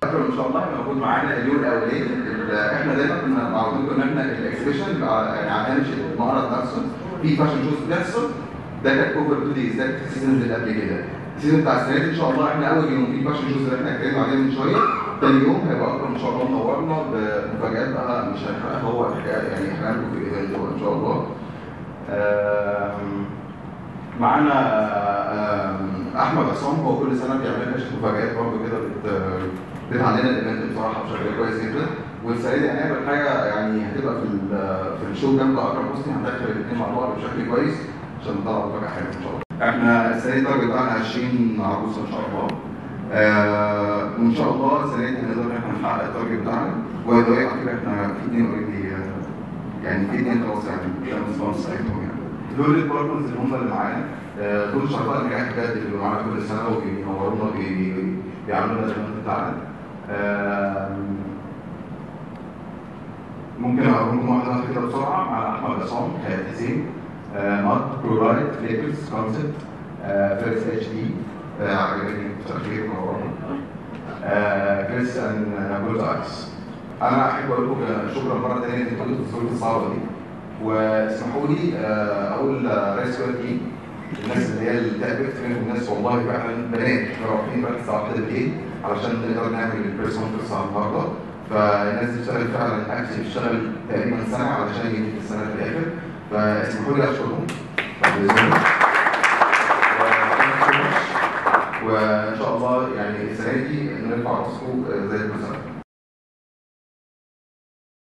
اكرم ان شاء الله هيبقى موجود معانا اليوم الاولاني ال- احنا دايما كنا معودين كنا احنا الاكسبيشن يعني على هامش المعرض نفسه في فاشن شوز بتحصل ده كانت اوفر تو دايز ده كانت السيزون اللي قبل كده السيزون بتاع السنه دي ان شاء الله احنا اول يوم في فاشن شوز اللي احنا اتكلمنا عليه من شويه تاني يوم هيبقى اكرم ان شاء الله منورنا بمفاجات بقى مش هنحرقها هو الحكايه يعني احنا هنعمل في الايفنت هو ان شاء الله آم، معانا آم، احمد عصام هو كل سنه بيعمل لنا مفاجآت برضه كده بت بتعلن الايفنت بصراحه بشكل كويس جدا والسنه دي هنعمل حاجه يعني هتبقى في ال- في الشو جنب اكرم حسني هندخل الاثنين مع بعض بشكل كويس عشان نطلع مفاجاه حلوه ان شاء الله. احنا السنه دي التارجت بتاعنا 20 عروسه ان شاء الله. آه وان شاء الله السنه دي هنقدر ان احنا نحقق التارجت بتاعنا وباي ذا على فكره احنا في اثنين اوريدي يعني في اثنين خلاص يعني ده سبونسر بتاعتهم يعني. دول البارتنرز اللي هم اللي معانا آه، دول شركاء النجاح بجد اللي بيبقوا معانا كل سنه وبينورونا وبي- بيعملوا لنا الايفنت بتاعنا. آم، ممكن اقول لكم واحده واحده كده بسرعه على احمد عصام خالد حسين مارك برورايت فليكرز كونسبت فيرس اتش دي عجبني تاخير منورنا كريس ان نابولز اكس انا احب اقول لكم شكرا مره ثانيه ان انتوا جيتوا في الظروف الصعبه دي واسمحوا لي آه، اقول رئيس تيم الناس اللي هي اللي تعبت منهم ناس والله فعلا بنات احنا رايحين بقى الساعه 1 بالليل علشان نقدر نعمل البريس كونفرنس على النهارده فالناس دي اشتغلت فعلا اكشلي اشتغل تقريبا سنه علشان يجي في السنه في الاخر فاسمحوا لي اشكرهم بعد إذنكم. وان شاء الله يعني السنه دي نرفع راسكم زي المثل